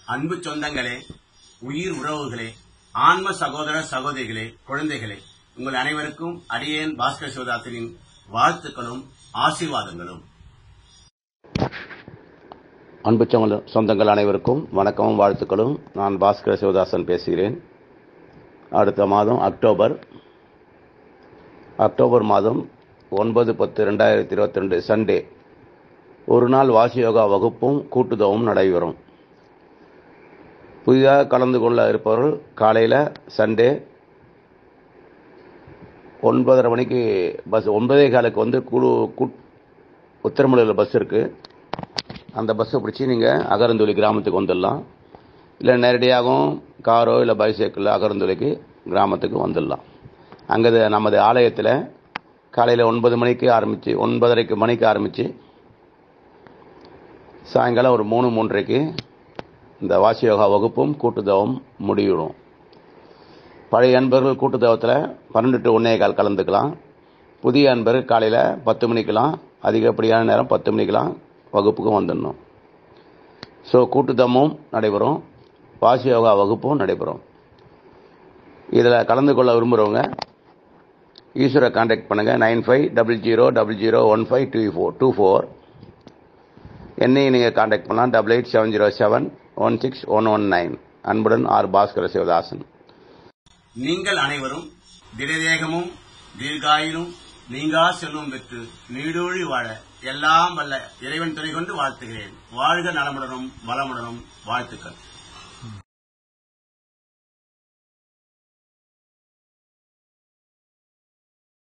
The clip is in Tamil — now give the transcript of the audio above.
அன்பு சொந்தங்களே உயிர் உறவுகளே ஆன்ம சகோதர சகோதரிகளே குழந்தைகளே உங்கள் அனைவருக்கும் அடியேன் பாஸ்கர் சிவதாசனின் வாழ்த்துக்களும் ஆசீர்வாதங்களும் அன்பு சொந்த- சொந்தங்கள் அனைவருக்கும் வணக்கமும் வாழ்த்துக்களும் நான் பாஸ்கர சிவதாசன் பேசுகிறேன் அடுத்த மாதம் அக்டோபர் அக்டோபர் மாதம் ஒன்பது பத்து ரெண்டாயிரத்தி இருபத்தி ரெண்டு சண்டே ஒரு நாள் வாசி யோகா வகுப்பும் கூட்டுதவும் நடைபெறும் புதிதாக கலந்து கொள்ள இருப்பவர்கள் காலையில் சண்டே ஒன்பதரை மணிக்கு பஸ் ஒன்பதே காலுக்கு வந்து குழு கூட்- உத்தரமலையில் பஸ் இருக்குது அந்த பஸ்ஸை பிடிச்சி நீங்கள் அகரந்துளி கிராமத்துக்கு வந்துடலாம் இல்லை நேரடியாகவும் காரோ இல்லை பைசைக்கிளில் அகரந்துளிக்கு கிராமத்துக்கு வந்துடலாம் அங்கே நமது ஆலயத்தில் காலையில் ஒன்பது மணிக்கு ஆரம்பித்து ஒன்பதரைக்கு மணிக்கு ஆரம்பித்து சாயங்காலம் ஒரு மூணு மூன்றரைக்கு இந்த வாசி யோகா வகுப்பும் கூட்டுதவும் முடிவிடும் பழைய அன்பர்கள் கூட்டுத்தவத்தில் பன்னெண்டு டு ஒன்னே கால் கலந்துக்கலாம் புதிய அன்பர்கள் காலையில் பத்து மணிக்கெலாம் அதிகப்படியான நேரம் பத்து மணிக்கெலாம் வகுப்புக்கும் வந்துடணும் ஸோ கூட்டுத்தமும் நடைபெறும் வாசி யோகா வகுப்பும் நடைபெறும் இதில் கலந்து கொள்ள விரும்புகிறவங்க ஈஸ்வரை காண்டாக்ட் பண்ணுங்கள் nine five double zero double zero one five two four two four என்னையும் நீங்கள் காண்டாக்ட் பண்ணலாம் double eight seven zero seven one six one one nine அன்புடன் ஆர் பாஸ்கர சிவதாசன் நீங்கள் அனைவரும் திடதேகமும் தீர்காயிலும் நீங்கா செல்வம் பெற்று நீடூழி வாழ எல்லாம் வல்ல இறைவன் துணை கொண்டு வாழ்த்துகிறேன் வாழ்க நலமுடனும் வளமுடனும் வாழ்த்துக்கள்